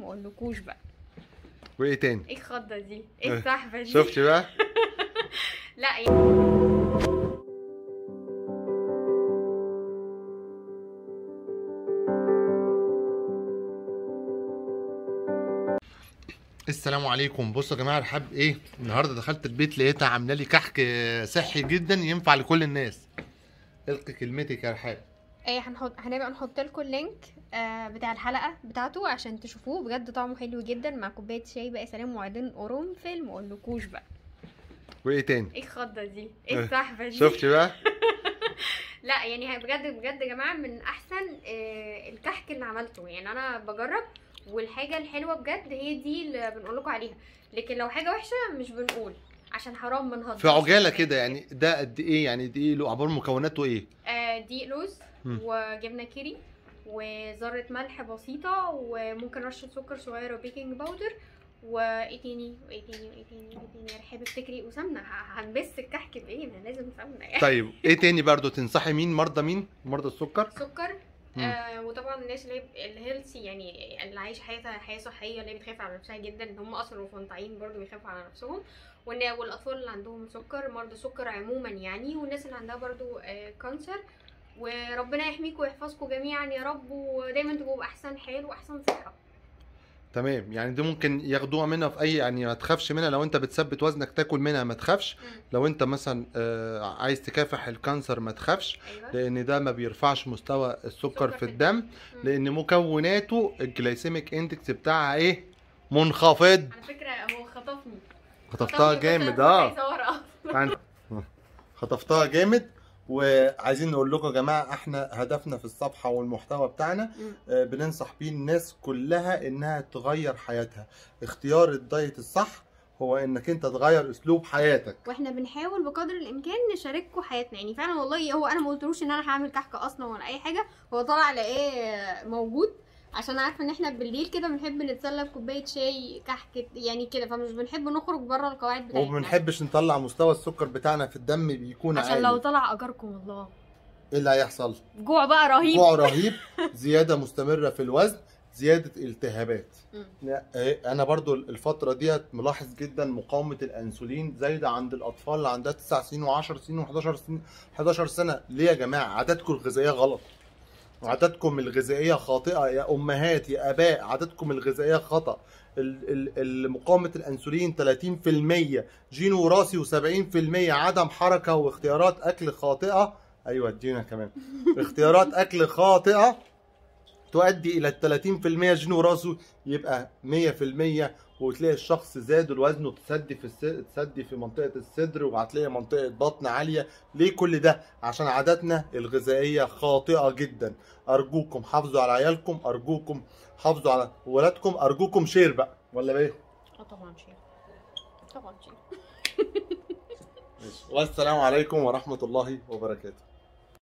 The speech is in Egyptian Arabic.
ما اقولكوش بقى وايه تاني ايه الخضه دي ايه السحبه دي شفتي بقى لا يعني السلام عليكم بصوا يا جماعه رحاب ايه النهارده دخلت البيت لقيتها عامله لي كحك صحي جدا ينفع لكل الناس القي كلمتك يا رحاب ايه هنحط هنبقى نحط لكم اللينك آه بتاع الحلقه بتاعته عشان تشوفوه بجد طعمه حلو جدا مع كوبايه شاي بقى سلام وعيدين قرنفل ما اقولكوش بقى وايه تاني ايه الخضه دي ايه السحبه دي شفتي بقى لا يعني هي بجد بجد يا جماعه من احسن آه، الكحك اللي عملته يعني انا بجرب والحاجه الحلوه بجد هي دي اللي بنقول لكم عليها لكن لو حاجه وحشه مش بنقول عشان حرام ما نهضمش في عجاله كده يعني ده قد ايه يعني دي ايه له عباره مكوناته ايه آه، دقيق لوز مم. وجبنه كيري وذره ملح بسيطه وممكن رشه سكر صغيره وبيكنج باودر وايه تاني وايه تاني وايه تاني وايه تاني يا رحاب افتكري وسمنه ه- هنبس الكحك بايه ما لازم سمنه يعني طيب ايه تاني برضو تنصحي مين مرضى مين مرضى السكر سكر مم. آه وطبعا الناس اللي هي الهيلثي يعني اللي عايشه حياتها حياه صحيه اللي هي بتخاف على نفسها جدا ان هم اصلا مفنطعين برضو بيخافوا على نفسهم وان والاطفال اللي عندهم سكر مرضى السكر عموما يعني والناس اللي عندها برضو آه كانسر وربنا يحميكم ويحفظكم جميعا يا رب ودايما تبقوا باحسن حال واحسن صحه تمام يعني دي ممكن ياخدوها منها في اي يعني ما تخافش منها لو انت بتثبت وزنك تاكل منها ما تخافش مم. لو انت مثلا آه، عايز تكافح الكانسر ما تخافش ايوه لان ده ما بيرفعش مستوى السكر في الدم مم. لان مكوناته الجلايسيميك اندكس بتاعها ايه منخفض على فكره هو خطفني خطفتها خطفني بس جامد أنا اه كنت عايزة أورق. يعني خطفتها جامد وعايزين نقول لكم يا جماعه احنا هدفنا في الصفحه والمحتوى بتاعنا مم. آه، بننصح بيه الناس كلها انها تغير حياتها اختيار الدايت الصح هو انك انت تغير اسلوب حياتك واحنا بنحاول بقدر الامكان نشارككم حياتنا يعني فعلا والله هو انا ما قلتلوش ان انا هعمل كحك اصلا ولا اي حاجه هو طلع الاقيه موجود عشان عارفه ان احنا بالليل كده بنحب نتسلى بكوبايه شاي كحك يعني كده فمش بنحب نخرج بره القواعد بتاعتنا وما بنحبش نطلع مستوى السكر بتاعنا في الدم بيكون عشان عالي لو طلع اجركم الله ايه اللي هيحصل جوع بقى رهيب جوع رهيب زياده مستمره في الوزن زياده التهابات مم. لا، إيه، انا برضو الفتره ديت ملاحظ جدا مقاومه الانسولين زايده عند الاطفال اللي عندها 9 سنين و10 سنين و11 سنين 11 سنه ليه يا جماعه عاداتكم الغذائيه غلط عاداتكم الغذائيه خاطئه يا امهات يا اباء عاداتكم الغذائيه خطا ال- ال- ال- مقاومه الانسولين 30% جين وراثي و70% عدم حركه واختيارات اكل خاطئه ايوه ادينا كمان اختيارات اكل خاطئه تؤدي الى ال 30% جين وراثي يبقى 100% وتلاقي الشخص زاد الوزن وتسدي في الس... تسدي في منطقه الصدر وهتلاقي منطقه بطن عاليه ليه كل ده عشان عاداتنا الغذائيه خاطئه جدا ارجوكم حافظوا على عيالكم ارجوكم حافظوا على ولادكم ارجوكم شير بقى ولا ايه اه طبعا شيء طبعا شيء والسلام عليكم ورحمه الله وبركاته